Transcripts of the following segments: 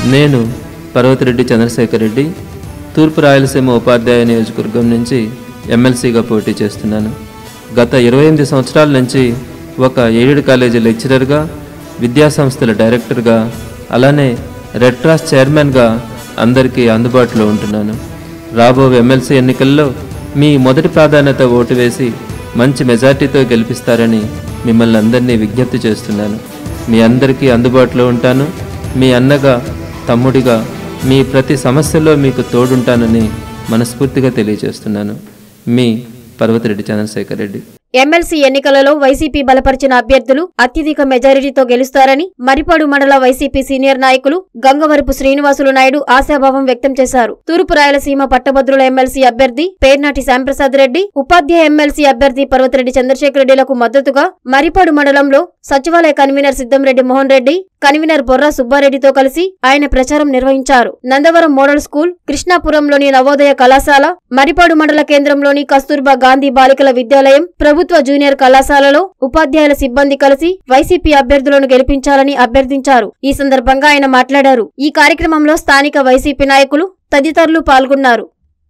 నేను పర్వతిరెడ్డి చంద్రశేఖర్ రెడ్డి తూర్పు రాయలసీమ ఉపాధ్యాయ నియోజకవర్గం నుంచి ఎమ్మెల్సీగా పోటీ చేస్తున్నాను గత ఇరవై ఎనిమిది సంవత్సరాల నుంచి ఒక ఎయిడెడ్ కాలేజీ లెక్చరర్గా విద్యాసంస్థల డైరెక్టర్గా అలానే రెడ్ క్రాస్ చైర్మన్గా అందరికీ అందుబాటులో ఉంటున్నాను రాబో ఎమ్మెల్సీ ఎన్నికల్లో మీ మొదటి ప్రాధాన్యత ఓటు వేసి మంచి మెజార్టీతో గెలిపిస్తారని మిమ్మల్ని అందరినీ విజ్ఞప్తి చేస్తున్నాను మీ అందరికీ అందుబాటులో ఉంటాను మీ అన్నగా తమ్ముడిగా మీ ప్రతి సమస్యలో మీకు తోడుంటానని మనస్ఫూర్తిగా తెలియజేస్తున్నాను మీ పర్వతిరెడ్డి చంద్రశేఖర్ రెడ్డి ఎమ్మెల్సీ ఎన్నికలలో వైసీపీ బలపరిచిన అభ్యర్థులు అత్యధిక మెజారిటీతో గెలుస్తారని మరిపాడు మండల వైసీపీ సీనియర్ నాయకులు గంగవరపు శ్రీనివాసులు నాయుడు ఆశాభావం వ్యక్తం చేశారు తూర్పు రాయలసీమ పట్టభద్రుల ఎమ్మెల్సీ అభ్యర్థి పేర్నాటి శ్యాంప్రసాద్ రెడ్డి ఉపాధ్యాయ ఎమ్మెల్సీ అభ్యర్థి పర్వతిరెడ్డి చంద్రశేఖర్ రెడ్డిలకు మద్దతుగా మరిపాడు మండలంలో సచివాలయ కన్వీనర్ సిద్దంరెడ్డి మోహన్ రెడ్డి కన్వీనర్ బొర్రా సుబ్బారెడ్డితో కలిసి ఆయన ప్రచారం నిర్వహించారు నందవరం మోడల్ స్కూల్ కృష్ణాపురంలోని నవోదయ కళాశాల మరిపాడు మండల కేంద్రంలోని కస్తూర్బా గాంధీ బాలికల విద్యాలయం ప్రభుత్వ జూనియర్ కళాశాలలో ఉపాధ్యాయుల సిబ్బంది కలిసి వైసీపీ అభ్యర్థులను గెలిపించాలని అభ్యర్థించారు ఈ సందర్భంగా ఆయన మాట్లాడారు ఈ కార్యక్రమంలో స్థానిక వైసీపీ నాయకులు తదితరులు పాల్గొన్నారు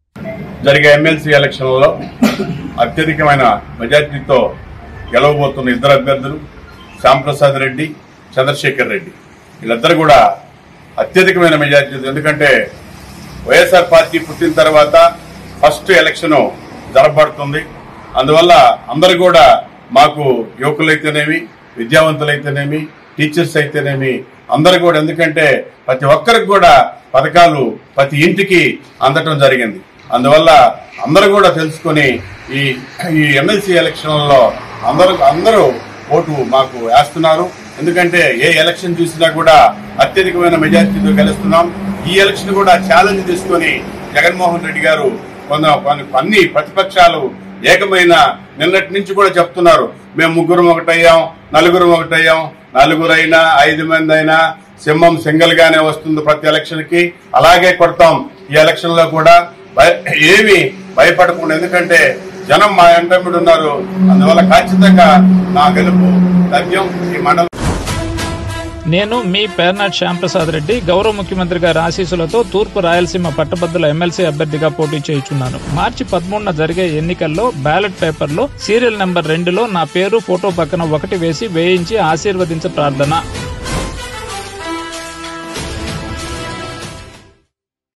జరిగే ఎమ్మెల్సీ ఎలక్షన్లలో అత్యధికమైన మెజార్టీతో గెలవబోతున్న ఇద్దరు అభ్యర్థులు శ్యాంప్రసాద్ రెడ్డి చంద్రశేఖర్ రెడ్డి వీళ్ళిద్దరు కూడా అత్యధికమైన మెజార్టీ ఎందుకంటే వైఎస్ఆర్ పార్టీ పుట్టిన తర్వాత ఫస్ట్ ఎలక్షన్ జరపబడుతుంది అందువల్ల అందరు కూడా మాకు యువకులైతేనేమి విద్యావంతులైతేనేమి టీచర్స్ అయితేనేమి అందరు కూడా ఎందుకంటే ప్రతి ఒక్కరికి కూడా పథకాలు ప్రతి ఇంటికి అందటం జరిగింది అందువల్ల అందరూ కూడా తెలుసుకొని ఈ ఈ ఎమ్మెల్సీ ఎలక్షన్లలో అందరూ అందరూ ఓటు మాకు వేస్తున్నారు ఎందుకంటే ఏ ఎలక్షన్ చూసినా కూడా అత్యధికమైన మెజారిటీతో గెలుస్తున్నాం ఈ ఎలక్షన్ కూడా ఛాలెంజ్ తీసుకొని జగన్మోహన్ రెడ్డి గారు కొంత కొన్ని- అన్ని ప్రతిపక్షాలు ఏకమైన నిన్నటి నుంచి కూడా చెప్తున్నారు మేము ముగ్గురం ఒకటయ్యాం నలుగురం ఒకటయ్యాం నలుగురైనా ఐదు మంది అయినా సింహం సింగిల్ గానే వస్తుంది ప్రతి ఎలక్షన్ కి అలాగే కొడతాం ఈ ఎలక్షన్ లో కూడా భయ- ఏమి భయపడకుండా ఎందుకంటే జనం మా ఎంటమిడి ఉన్నారు అందువల్ల ఖచ్చితంగా నా గెలుపు తథ్యం ఈ మండలం నేను మీ పేర్నాట్ శ్యాంప్రసాద్ రెడ్డి గౌరవ ముఖ్యమంత్రి గారి ఆశీస్సులతో తూర్పు రాయలసీమ పట్టభద్రుల ఎమ్మెల్సీ అభ్యర్థిగా పోటీ చేయుచున్నాను మార్చి పదమూడున జరిగే ఎన్నికల్లో బ్యాలెట్ పేపర్లో సీరియల్ నెంబర్ రెండులో నా పేరు ఫోటో పక్కన ఒకటి వేసి వేయించి ఆశీర్వదించ ప్రార్థన